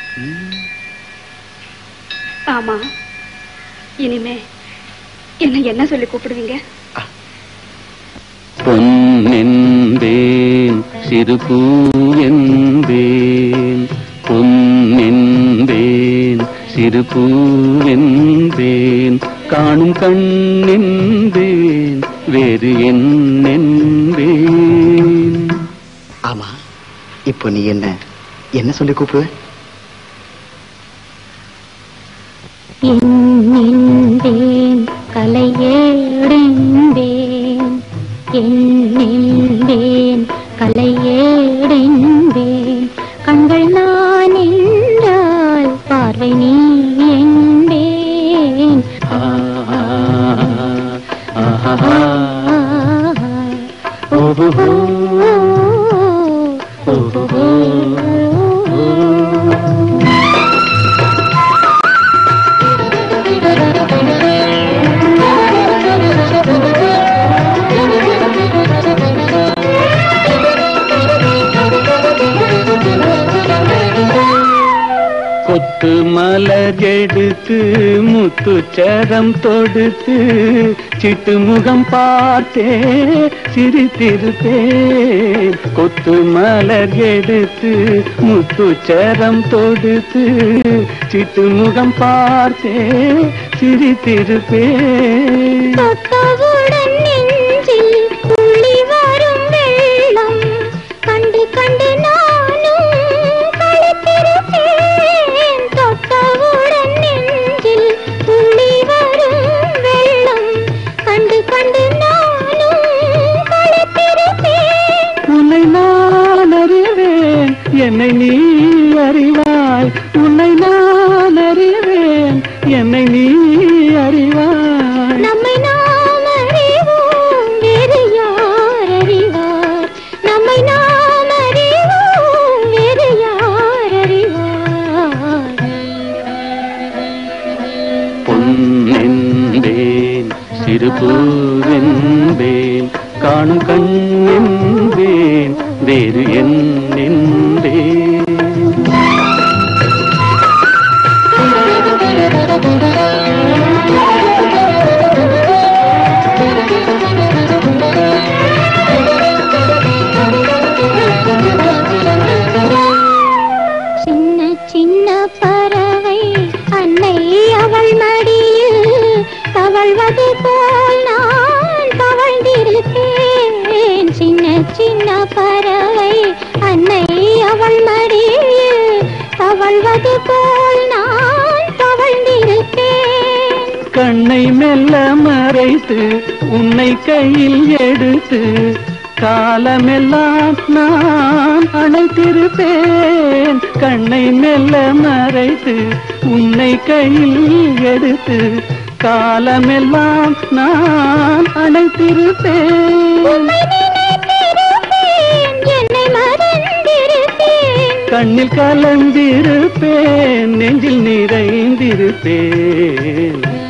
ஆமா இனிமே என்ன என்ன சொல்லி கூப்பிடுவீங்க பொன்னென்பேன் சிறு பூவென்பேன் பொன்னென்பேன் சிறு பூவென்பேன் காணும் கண்ணென்பேன் வேறு என்னென்பேன் ஆமா இப்போ நீ என்ன என்ன சொல்லி கூப்பிடுவ என்னென்பேன் கலையேடென்பேன் என்னென்பேன் கலையேடென்பேன் கண்கள் நான் என்றால் பார்வை நீ என்பேன் கொத்து மலர் எடுத்து முத்துச்சரம் தொடுத்து சிட்டு முகம் பார்த்தே சிரித்திருப்பேன் கொத்து மலர் எடுத்து முத்துச்சரம் தொடுத்து சிட்டு முகம் பார்த்தே சிரித்திருப்பேன் தொட்டவுடன் நெஞ்சில் துள்ளி வரும் வெள்ளம் கண்டு கண்டு நானும் களைத்திருப்பேன் தொட்டவுடன் நெஞ்சில் துள்ளி வரும் வெள்ளம் கண்டு கண்டு நானும் களைத்திருப்பேன் உன்னை நான் அறிவேன் என்னை நீ அறிவாய் உன்னை நான் அறிவேன் என்னை நீ அறிவாய் நம்மை நாம் அறிவோம் வேறு யார் அறிவார் நம்மை நாம் அறிவோம் வேறு யார் அறிவார் பொன்னென்பேன் சிறு பூவென்பேன் காணும் கண்ணென்பேன் வேறு என்னென்பேன் சின்ன சின்ன பறவை அன்னை அவள் மடியில் தவழ்வது போல் நான் தவழ்ந்திருப்பேன் சின்ன சின்ன பறவை அன்னை அவள் மடியில் தவழ்வது போல் நான் தவழ்ந்திருப்பேன் கண்ணை மெல்ல மறைத்து உன்னை கையில் எடுத்து காலமெல்லாம் நான் அணைத்திருப்பேன் கண்ணை மெல்ல மறைத்து உன்னை கையில் எடுத்து காலமெல்லாம் நான் அணைத்திருப்பேன் உம்மை நினைத்திருப்பேன் என்னை மறந்திருப்பேன் கண்ணில் கலந்திருப்பேன் நெஞ்சில் நிறைந்திருப்பேன்